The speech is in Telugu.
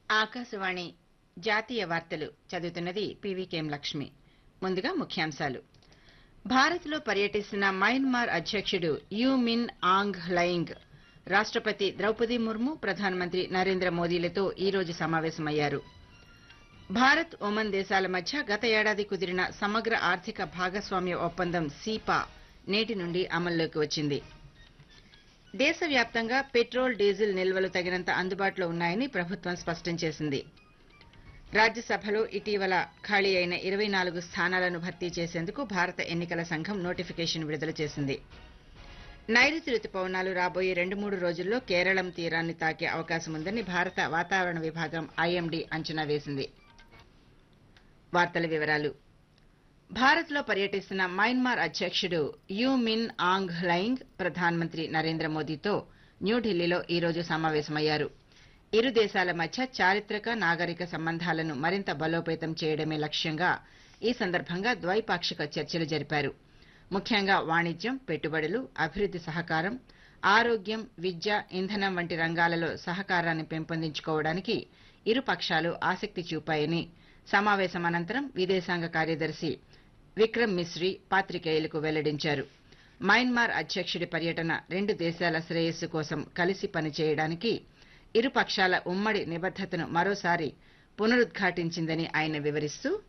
ఆకాశవాణి జాతీయ వార్తలు చదువుతున్నది పీవీకేఎం లక్ష్మి ముందుగా ముఖ్యాంశాలు భారత్లో పర్యటిస్తున్న మయన్మార్ అధ్యక్షుడు యూ మిన్ ఆంగ్ లైంగ్ రాష్టపతి ద్రౌపది ముర్ము ప్రధానమంత్రి నరేంద్ర మోదీలతో ఈ రోజు సమావేశమయ్యారు భారత్ ఒమన్ దేశాల మధ్య గత ఏడాది కుదిరిన సమగ్ర ఆర్థిక భాగస్వామ్య ఒప్పందం సీపా నేటి నుండి అమల్లోకి వచ్చింది దేశవ్యాప్తంగా పెట్రోల్ డీజిల్ నిల్వలు తగినంత అందుబాటులో ఉన్నాయని ప్రభుత్వం స్పష్టం చేసింది రాజ్యసభలో ఇటీవల ఖాళీ అయిన ఇరవై నాలుగు స్థానాలను భర్తీ చేసేందుకు భారత ఎన్నికల సంఘం నోటిఫికేషన్ విడుదల చేసింది నైరుతి రుతుపవనాలు రాబోయే రెండు మూడు రోజుల్లో కేరళం తీరాన్ని తాకే అవకాశం ఉందని భారత వాతావరణ విభాగం ఐఎండీ అంచనా వేసింది వార్తల వివరాలు భారత్లో పర్యటిస్తున్న మయన్మార్ అధ్యక్షుడు యూ మిన్ ఆంగ్ లైంగ్ ప్రధానమంత్రి నరేంద్ర మోదీతో న్యూఢిల్లీలో ఈ రోజు సమావేశమయ్యారు ఇరు దేశాల మధ్య చారిత్రక నాగరిక సంబంధాలను మరింత బలోపేతం చేయడమే లక్ష్యంగా ఈ సందర్భంగా ద్వైపాక్షిక చర్చలు జరిపారు ముఖ్యంగా వాణిజ్యం పెట్టుబడులు అభివృద్ది సహకారం ఆరోగ్యం విద్య ఇంధనం వంటి రంగాలలో సహకారాన్ని పెంపొందించుకోవడానికి ఇరు పక్షాలు ఆసక్తి చూపాయని సమావేశం అనంతరం విదేశాంగ కార్యదర్శి విక్రమ్ మిశ్రీ పాత్రికేయులకు వెల్లడించారు మయన్మార్ అధ్యక్షుడి పర్యటన రెండు దేశాల శ్రేయస్సు కోసం కలిసి పనిచేయడానికి ఇరు పక్షాల ఉమ్మడి నిబద్దతను మరోసారి పునరుద్ఘాటించిందని ఆయన వివరిస్తూ